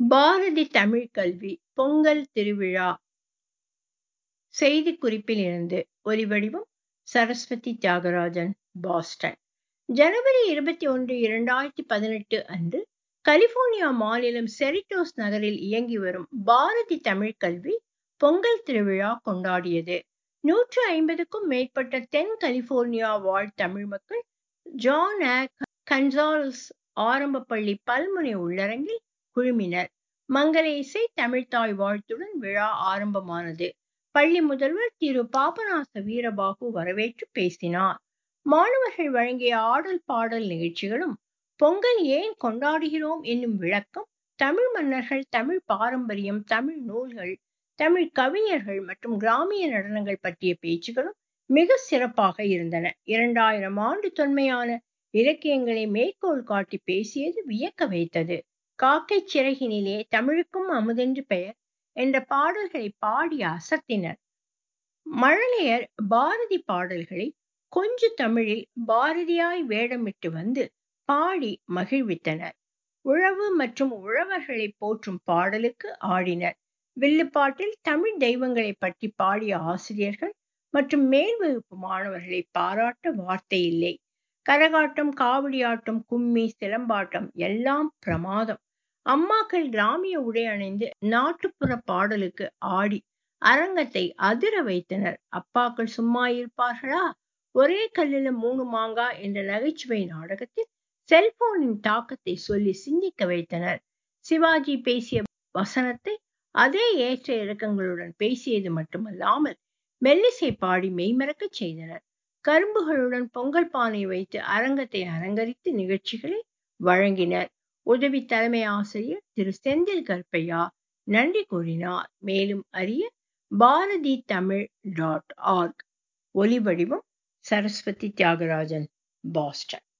பாரதி தமிழ் கல்வி பொங்கல் திருவிழா செய்திக்குறிப்பில் இருந்து ஒலிவடிவம் சரஸ்வதி தியாகராஜன் பாஸ்டன் ஜனவரி இருபத்தி ஒன்று இரண்டாயிரத்தி பதினெட்டு அன்று கலிபோர்னியா மாநிலம் செரிட்டோஸ் நகரில் இயங்கி வரும் பாரதி தமிழ் கல்வி பொங்கல் திருவிழா கொண்டாடியது நூற்று ஐம்பதுக்கும் மேற்பட்ட தென் கலிபோர்னியா வாழ் தமிழ் மக்கள் ஜான் ஆ கன்சால்ஸ் ஆரம்ப பள்ளி பல்முனை உள்ளரங்கில் குழுமினர் மங்கள இசை தமிழ்த்தாய் வாழ்த்துடன் விழா ஆரம்பமானது பள்ளி முதல்வர் திரு பாபநாச வீரபாகு வரவேற்று பேசினார் மாணவர்கள் வழங்கிய ஆடல் பாடல் நிகழ்ச்சிகளும் பொங்கல் ஏன் கொண்டாடுகிறோம் என்னும் விளக்கம் தமிழ் மன்னர்கள் தமிழ் பாரம்பரியம் தமிழ் நூல்கள் தமிழ் கவிஞர்கள் மற்றும் கிராமிய நடனங்கள் பற்றிய பேச்சுகளும் மிக சிறப்பாக இருந்தன இரண்டாயிரம் ஆண்டு தொன்மையான இலக்கியங்களை மேற்கோள் காட்டி பேசியது வியக்க வைத்தது காக்கை சிறகினிலே தமிழுக்கும் அமுதென்று பெயர் என்ற பாடல்களை பாடி அசத்தினர் மழலையர் பாரதி பாடல்களை கொஞ்சு தமிழில் பாரதியாய் வேடமிட்டு வந்து பாடி மகிழ்வித்தனர் உழவு மற்றும் உழவர்களை போற்றும் பாடலுக்கு ஆடினர் வில்லுப்பாட்டில் தமிழ் தெய்வங்களை பற்றி பாடிய ஆசிரியர்கள் மற்றும் மேல் வகுப்பு மாணவர்களை பாராட்ட வார்த்தை இல்லை கரகாட்டம் காவடியாட்டம் கும்மி சிலம்பாட்டம் எல்லாம் பிரமாதம் அம்மாக்கள் கிராமிய உடை அணிந்து நாட்டுப்புற பாடலுக்கு ஆடி அரங்கத்தை அதிர வைத்தனர் அப்பாக்கள் சும்மா இருப்பார்களா ஒரே கல்லில மூணு மாங்கா என்ற நகைச்சுவை நாடகத்தில் செல்போனின் தாக்கத்தை சொல்லி சிந்திக்க வைத்தனர் சிவாஜி பேசிய வசனத்தை அதே ஏற்ற இறக்கங்களுடன் பேசியது மட்டுமல்லாமல் மெல்லிசை பாடி மெய்மறக்க செய்தனர் கரும்புகளுடன் பொங்கல் பானை வைத்து அரங்கத்தை அலங்கரித்து நிகழ்ச்சிகளை வழங்கினர் உதவி தலைமை ஆசிரியர் திரு செந்தில் கருப்பையா நன்றி கூறினார் மேலும் அறிய பாரதி தமிழ் டாட் ஆர்க் ஒலி வடிவம் சரஸ்வதி தியாகராஜன் பாஸ்டன்